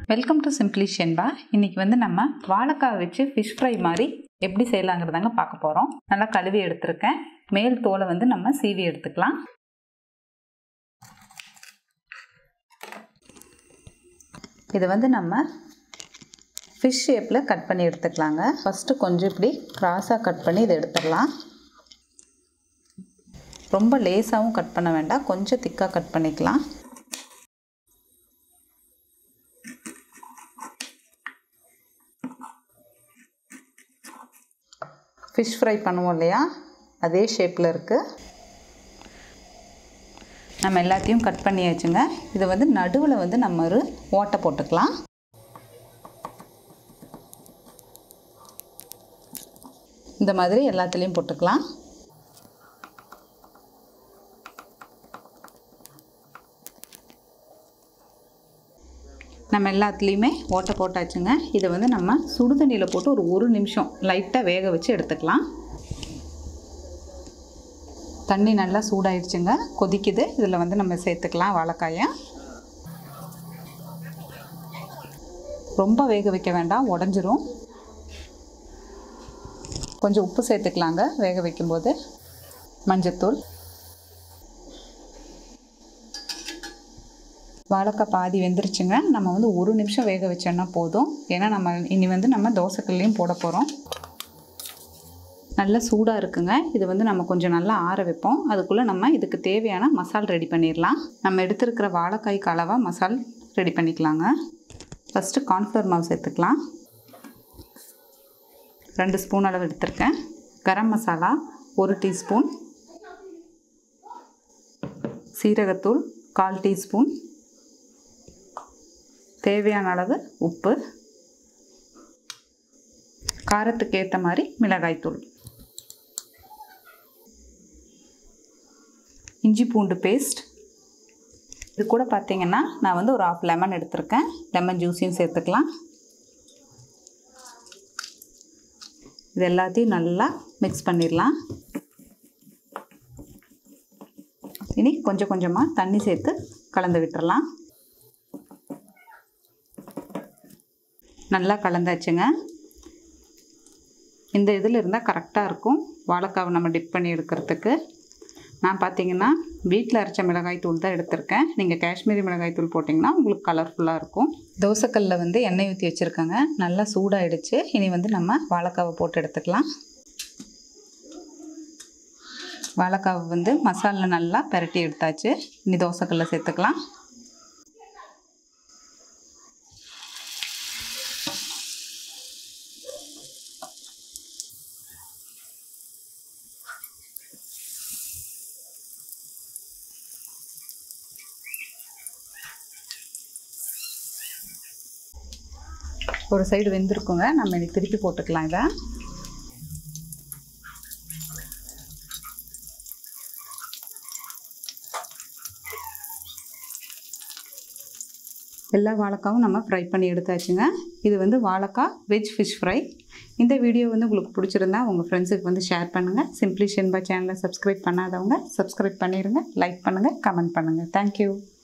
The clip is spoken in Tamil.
வெல்கம் டு சிம்பிளி ஷென்பா இன்னைக்கு வந்து நம்ம வாழைக்காய் வச்சு ஃபிஷ் ஃப்ரை மாதிரி எப்படி செய்யலாங்கிறதாங்க பார்க்க போகிறோம் நல்லா கழுவி எடுத்திருக்கேன் மேல் தோலை வந்து நம்ம சீவி எடுத்துக்கலாம் இது வந்து நம்ம ஃபிஷ் ஷேப்பில் கட் பண்ணி எடுத்துக்கலாங்க ஃபஸ்ட்டு கொஞ்சம் இப்படி க்ராஸாக கட் பண்ணி இதை எடுத்துடலாம் ரொம்ப லேஸாகவும் கட் பண்ண வேண்டாம் கொஞ்சம் திக்காக கட் பண்ணிக்கலாம் ஃபிஷ் ஃப்ரை பண்ணுவோம் இல்லையா அதே ஷேப்பில் இருக்குது நம்ம எல்லாத்தையும் கட் பண்ணியாச்சுங்க இதை வந்து நடுவில் வந்து நம்ம ஒரு ஓட்டை போட்டுக்கலாம் இந்த மாதிரி எல்லாத்துலேயும் போட்டுக்கலாம் நம்ம எல்லாத்துலேயுமே ஓட்டை போட்டாச்சுங்க இதை வந்து நம்ம சுடுதண்ணியில் போட்டு ஒரு ஒரு நிமிஷம் லைட்டாக வேக வச்சு எடுத்துக்கலாம் தண்ணி நல்லா சூடாயிடுச்சுங்க கொதிக்குது இதில் வந்து நம்ம சேர்த்துக்கலாம் வாழைக்காயை ரொம்ப வேக வைக்க வேண்டாம் உடஞ்சிரும் கொஞ்சம் உப்பு சேர்த்துக்கலாங்க வேக வைக்கும்போது மஞ்சத்தூள் வாழைக்காய் பாதி வெந்துருச்சுங்க நம்ம வந்து ஒரு நிமிஷம் வேக வச்சோன்னா போதும் ஏன்னா நம்ம இனி வந்து நம்ம தோசைக்கல்லையும் போட போகிறோம் நல்ல சூடாக இருக்குங்க இது வந்து நம்ம கொஞ்சம் நல்லா ஆற வைப்போம் அதுக்குள்ளே நம்ம இதுக்கு தேவையான மசால் ரெடி பண்ணிடலாம் நம்ம எடுத்துருக்கிற வாழைக்காய்க்கு அளவாக மசால் ரெடி பண்ணிக்கலாங்க ஃபஸ்ட்டு கார்ன்ஃப்ளவர் மாவு சேர்த்துக்கலாம் ரெண்டு ஸ்பூன் அளவு எடுத்திருக்கேன் கரம் மசாலா ஒரு டீஸ்பூன் சீரகத்தூள் கால் டீஸ்பூன் தேவையான அளவு உப்பு காரத்துக்கு ஏற்ற மாதிரி மிளகாய்த்தூள் இஞ்சி பூண்டு பேஸ்ட் இது கூட பார்த்தீங்கன்னா நான் வந்து ஒரு ஆஃப் லெமன் எடுத்திருக்கேன் லெமன் ஜூஸையும் சேர்த்துக்கலாம் இது எல்லாத்தையும் நல்லா மிக்ஸ் பண்ணிடலாம் இனி கொஞ்சம் கொஞ்சமாக தண்ணி சேர்த்து கலந்து விட்டுறலாம் நல்லா கலந்தாச்சுங்க இந்த இதில் இருந்தால் கரெக்டாக இருக்கும் வாழைக்காவை நம்ம டிப் பண்ணி எடுக்கிறதுக்கு நான் பார்த்தீங்கன்னா வீட்டில் அரைச்ச மிளகாய் தூள் தான் எடுத்திருக்கேன் நீங்கள் காஷ்மீரி மிளகாய் தூள் போட்டிங்கன்னா உங்களுக்கு கலர்ஃபுல்லாக இருக்கும் தோசைக்கல்லில் வந்து எண்ணெய் ஊற்றி வச்சுருக்கேங்க நல்லா சூடாயிடுச்சு இனி வந்து நம்ம வாழைக்காவை போட்டு எடுத்துக்கலாம் வாழைக்காவை வந்து மசாலா நல்லா பெரட்டி எடுத்தாச்சு இனி தோசைக்கல்ல சேர்த்துக்கலாம் ஒரு சைடு வெந்திருக்குங்க நம்ம இன்னைக்கு திருப்பி போட்டுக்கலாம் இதை எல்லா வாழைக்காவும் நம்ம ஃப்ரை பண்ணி எடுத்தாச்சுங்க இது வந்து வாழைக்காய் வெஜ் ஃபிஷ் ஃப்ரை இந்த வீடியோ வந்து உங்களுக்கு பிடிச்சிருந்தா உங்கள் ஃப்ரெண்ட்ஸுக்கு வந்து ஷேர் பண்ணுங்கள் சிம்ப்ளி ஷென்பா சேனலை சப்ஸ்கிரைப் பண்ணாதவங்க சப்ஸ்கிரைப் பண்ணிடுங்க லைக் பண்ணுங்கள் கமெண்ட் பண்ணுங்கள் தேங்க்யூ